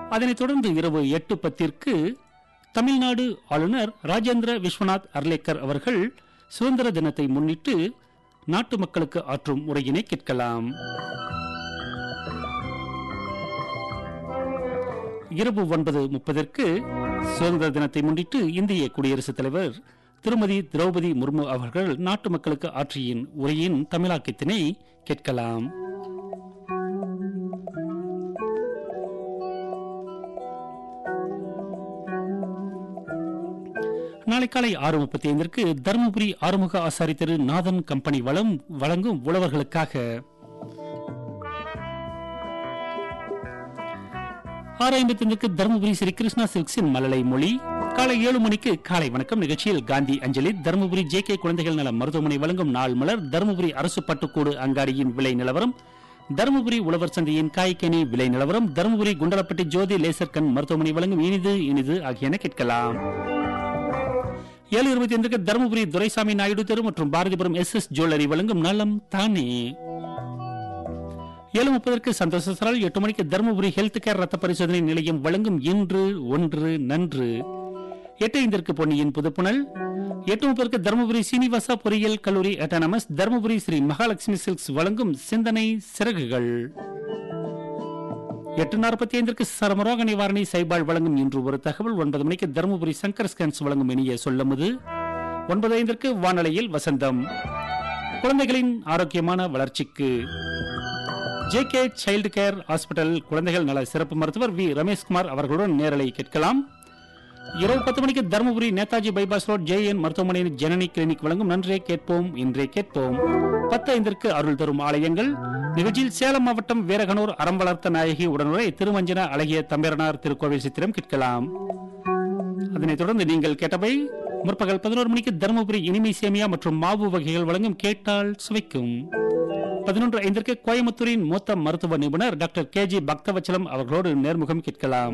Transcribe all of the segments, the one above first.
அதனைத் தொடர்ந்து இரவு எட்டு பத்திற்கு தமிழ்நாடு ஆளுநர் ராஜேந்திர விஸ்வநாத் அர்லேக்கர் அவர்கள் சுதந்திர தினத்தை முன்னிட்டு நாட்டு மக்களுக்கு ஆற்றும் உரையினை கேட்கலாம் இரவு ஒன்பது முப்பதற்கு சுதந்திர தினத்தை முன்னிட்டு இந்திய குடியரசுத் தலைவர் திருமதி திரௌபதி முர்மு அவர்கள் நாட்டு மக்களுக்கு ஆற்றியின் உரையின் தமிழாக்கத்தினை கேட்கலாம் நாளை காலை ஆறு முப்பத்தி ஐந்திற்கு தருமபுரி ஆறுமுக ஆசாரி தெரு நாதன் கம்பெனி வளம் வழங்கும் உழவர்களுக்காக ஆறு ஐம்பத்தி ஐந்துக்கு தருமபுரி ஸ்ரீ கிருஷ்ணா சில்க்ஸின் மலலை மொழி காலை ஏழு மணிக்கு காலை வணக்கம் நிகழ்ச்சியில் காந்தி அஞ்சலி தருமபுரி ஜே கே குழந்தைகள் நல மருத்துவமனை வழங்கும் நாள் மலர் தருமபுரி அரசு பட்டுக்கூடு அங்காடியின் விலை நிலவரம் தருமபுரி உழவர் சந்தையின் காய்கனி விலை நிலவரம் தருமபுரி குண்டலப்பட்டி ஜோதி லேசர் கண் மருத்துவமனை வழங்கும் இனிது இனிது ஆகியன கேட்கலாம் ஏழு இருபத்தி ஐந்துக்கு தருமபுரி துரைசாமி நாயுடு தெரு மற்றும் பாரதிபுரம் எஸ் எஸ் ஜுவல்லரி வழங்கும் நலம் தானே ஏழு முப்பதற்கு சந்தோஷ சரல் எட்டு மணிக்கு தருமபுரி ஹெல்த் கேர் ரத்த பரிசோதனை நிலையம் வழங்கும் இன்று ஒன்று நன்று எட்டு ஐந்திற்கு பொன்னியின் புதுப்புணல் எட்டு முப்பதற்கு தருமபுரி சீனிவாசா பொறியியல் கல்லூரி அட்டானமஸ் தருமபுரி ஸ்ரீ மகாலட்சுமி சில்க்ஸ் வழங்கும் சிந்தனை சிறகுகள் எட்டு நாற்பத்தி ஐந்திற்கு சரமரோக நிவாரணி சைபால் வழங்கும் இன்று ஒரு தகவல் ஒன்பது மணிக்கு தருமபுரி சங்கர் ஸ்கேன்ஸ் வழங்கும் இனிய சொல்லமுது ஒன்பது ஐந்திற்கு வானொலியில் வசந்தம் குழந்தைகளின் ஆரோக்கியமான வளர்ச்சிக்கு J K child care hospital குழந்தைகள் நல சிறப்பு மருத்துவர் வி ரமேஷ்குமார் அவர்களுடன் நேரலை கேட்கலாம் இரவு பத்து மணிக்கு Dharmapuri Netaji bypass road J N மருத்துவமனையின் ஜனனி கிளினிக் வழங்கும் நன்றே கேட்போம் இன்றே கேட்போம் பத்து ஐந்திற்கு அருள் தரும் ஆலயங்கள் நிகழ்ச்சியில் சேலம் மாவட்டம் வீரகனூர் அறம் வளர்த்த நாயகி உடனுரை திருமஞ்சன அழகிய தம்பேரனார் திருக்கோவில் சித்திரம் கேட்கலாம் அதனைத் தொடர்ந்து நீங்கள் கேட்டவை முற்பகல் பதினோரு மணிக்கு தருமபுரி இனிமை சேமியா மற்றும் மாவு வகைகள் வழங்கும் கேட்டால் சுவைக்கும் பதினொன்று ஐந்திற்கு கோயம்புத்தூரின் மூத்த மருத்துவ நிபுணர் டாக்டர் கே ஜி பக்தவச்சலம் அவர்களோடு நேர்முகம் கேட்கலாம்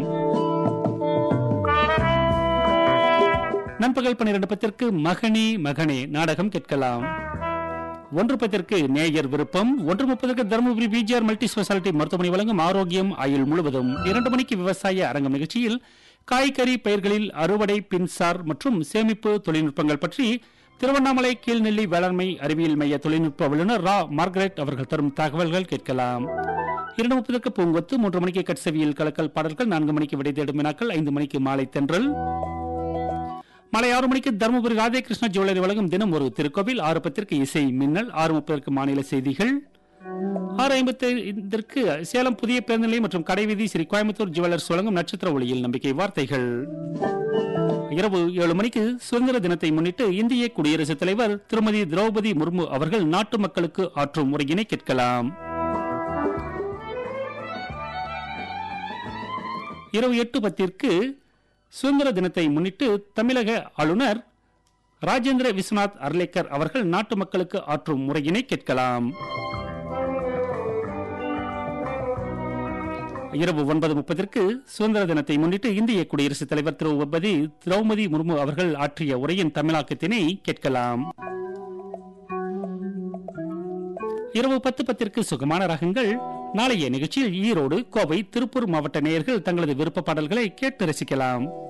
நண்பகல் பன்னிரண்டு பத்திற்கு மகனே மகனே நாடகம் கேட்கலாம் ஒன்று பத்திற்கு நேயர் விருப்பம் ஒன்று முப்பதற்கு தருமபுரி பிஜிஆர் மல்டி ஸ்பெஷாலிட்டி மருத்துவமனை வழங்கும் ஆரோக்கியம் ஆயுள் முழுவதும் இரண்டு மணிக்கு விவசாய அரங்கம் நிகழ்ச்சியில் காய்கறி பயிர்களில் அறுவடை பின்சார் மற்றும் சேமிப்பு தொழில்நுட்பங்கள் பற்றி திருவண்ணாமலை கீழ்நெல்லி வேளாண்மை அறிவியல் மைய தொழில்நுட்ப வல்லுநர் ரா மார்கரெட் அவர்கள் தரும் தகவல்கள் கேட்கலாம் இரண்டு முப்பதற்கு பூங்கொத்து மூன்று மணிக்கு கட்சவியல் கலக்கல் பாடல்கள் நான்கு மணிக்கு விடை தேடும் வினாக்கள் ஐந்து மணிக்கு மாலை தென்றல் மாலை ஆறு மணிக்கு தருமபுரி ராதேகிருஷ்ண ஜுவல்லரி வழங்கும் தினம் ஒரு திருக்கோவில் ஆறு பத்திற்கு இசை மின்னல் ஆறு முப்பதற்கு மாநில செய்திகள் ஆறு ஐம்பத்தி ஐந்திற்கு சேலம் புதிய பேருந்து நிலையம் மற்றும் கடைவீதி ஸ்ரீ கோயம்புத்தூர் ஜுவல்லர்ஸ் வழங்கும் நட்சத்திர ஒளியில் நம்பிக்கை வார்த்தைகள் இரவு ஏழு மணிக்கு சுதந்திர தினத்தை முன்னிட்டு இந்திய குடியரசுத் தலைவர் திருமதி திரௌபதி முர்மு அவர்கள் நாட்டு மக்களுக்கு ஆற்றும் உரையினை கேட்கலாம் இரவு எட்டு பத்திற்கு சுதந்திர தினத்தை முன்னிட்டு தமிழக ஆளுநர் ராஜேந்திர விஸ்வநாத் அர்லேக்கர் அவர்கள் நாட்டு மக்களுக்கு ஆற்றும் முறையினை கேட்கலாம் இரவு ஒன்பது முப்பதற்கு சுதந்திர தினத்தை முன்னிட்டு இந்திய குடியரசுத் தலைவர் திரௌபதி திரௌபதி முர்மு அவர்கள் ஆற்றிய உரையின் தமிழாக்கத்தினை கேட்கலாம் இரவு பத்து பத்திற்கு சுகமான ரகங்கள் நாளைய நிகழ்ச்சியில் ஈரோடு கோவை திருப்பூர் மாவட்ட நேயர்கள் தங்களது விருப்ப பாடல்களை கேட்டு ரசிக்கலாம்